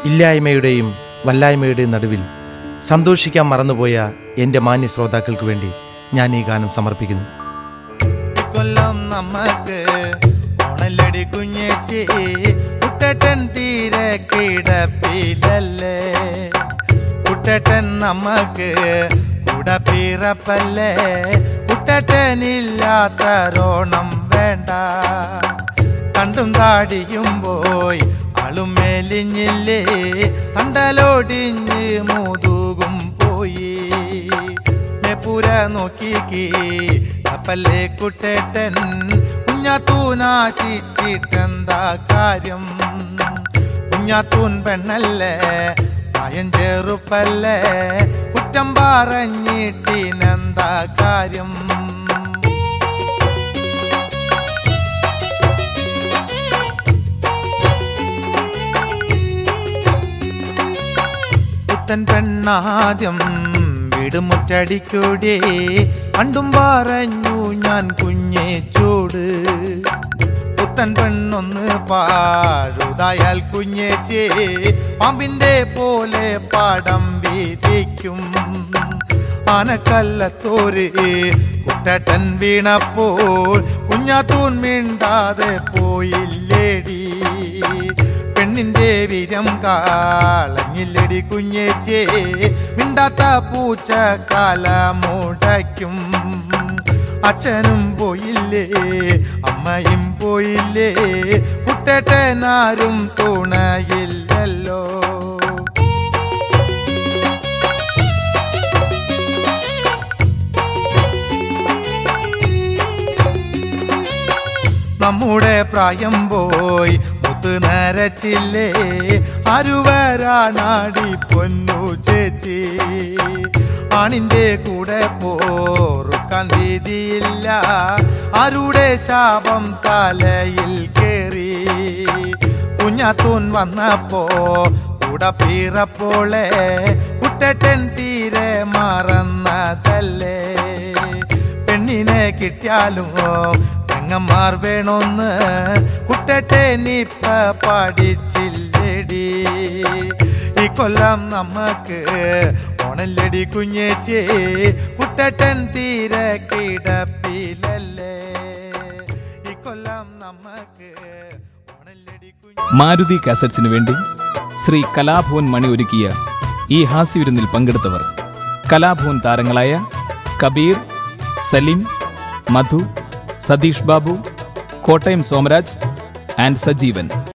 ഇല്ലായ്മയുടെയും വല്ലായ്മയുടെയും നടുവിൽ സന്തോഷിക്കാൻ മറന്നുപോയ എൻ്റെ മാന്യ ശ്രോതാക്കൾക്ക് വേണ്ടി ഞാൻ ഈ ഗാനം സമർപ്പിക്കുന്നു കൊല്ലം നമ്മക്ക് ഓണല്ലടി കുഞ്ഞേച്ചി കുട്ടട്ടൻ തീരെ കിടപ്പിലല്ലേ കുട്ടട്ടൻ നമ്മക്ക് കൂടെ പിറപ്പല്ലേ കുട്ടട്ടനില്ലാത്തരോണം വേണ്ട കണ്ടും താടിയും പോയി ആളും മെലിഞ്ഞില്ലേ തണ്ടലോടിഞ്ഞ് മുതുകും പോയി മെപ്പുര നോക്കിക്ക് കപ്പല്ലേ കുട്ടേട്ടൻ കുഞ്ഞാത്തൂനാശിച്ചിട്ടെന്താ കാര്യം കുഞ്ഞാത്തൂൻ പെണ്ണല്ലേ പ്രായം ചെറുപ്പല്ലേ കുറ്റം പറഞ്ഞിട്ടിനെന്താ കാര്യം പുത്തൻ പെണ്ണാദ്യം വീടുമുറ്റടിക്കൂടെ പണ്ടും പറഞ്ഞു ഞാൻ കുഞ്ഞേ ചൂട് പുത്തൻ പെണ്ണൊന്ന് പാഴുതായാൽ കുഞ്ഞേച്ചേ പാമ്പിന്റെ പോലെ പാടം വീതിക്കും ആനക്കല്ലത്തോര് കുട്ടട്ടൻ വീണപ്പോൾ കുഞ്ഞാത്തൂൻ മിണ്ടാതെ പോയില്ലേടി പെണ്ണിന്റെ വീരം കാളഞ്ഞില്ലടി കുഞ്ഞേച്ചേ മിണ്ടാത്ത പൂച്ച കാല മുടയ്ക്കും അച്ഛനും പോയില്ലേ അമ്മയും പോയില്ലേ കുട്ടേട്ടനാരും തുണയില്ലല്ലോ നമ്മുടെ പ്രായം പോയി മുത്ത് നരച്ചില്ലേ ആരുവരാനാടി പൊന്നു ചേച്ചി ആണിന്റെ കൂടെ പോറുക്കാൻ രീതിയില്ല ആരുടെ ശാപം തലയിൽ കേറി കുഞ്ഞാത്തൂൻ വന്നപ്പോ കൂടെ പീറപ്പോളെ കുട്ടട്ടൻ തീരെ മറന്നതല്ലേ പെണ്ണിനെ കിട്ടിയാലും പെങ്ങന്മാർ വേണോന്ന് കുട്ടട്ടെ നിപ്പ പഠിച്ചില്ലടി ഈ കൊല്ലം നമ്മക്ക് ഓണല്ലടി കുഞ്ഞേച്ചി കുട്ടട്ടൻ തീരെ കിടപ്പിലല്ലേ ഈ കൊല്ലം നമ്മക്ക് ഓണല്ലടി കുഞ്ഞ് മാരുതി കാസറ്റ്സിനു വേണ്ടി ശ്രീ കലാഭവൻ മണി ഒരുക്കിയ ഈ ഹാസ്യവിരുന്നിൽ പങ്കെടുത്തവർ കലാഭവൻ താരങ്ങളായ കബീർ സലീം മധു സതീഷ് ബാബു കോട്ടയം സോമരാജ് ആൻഡ് സജീവൻ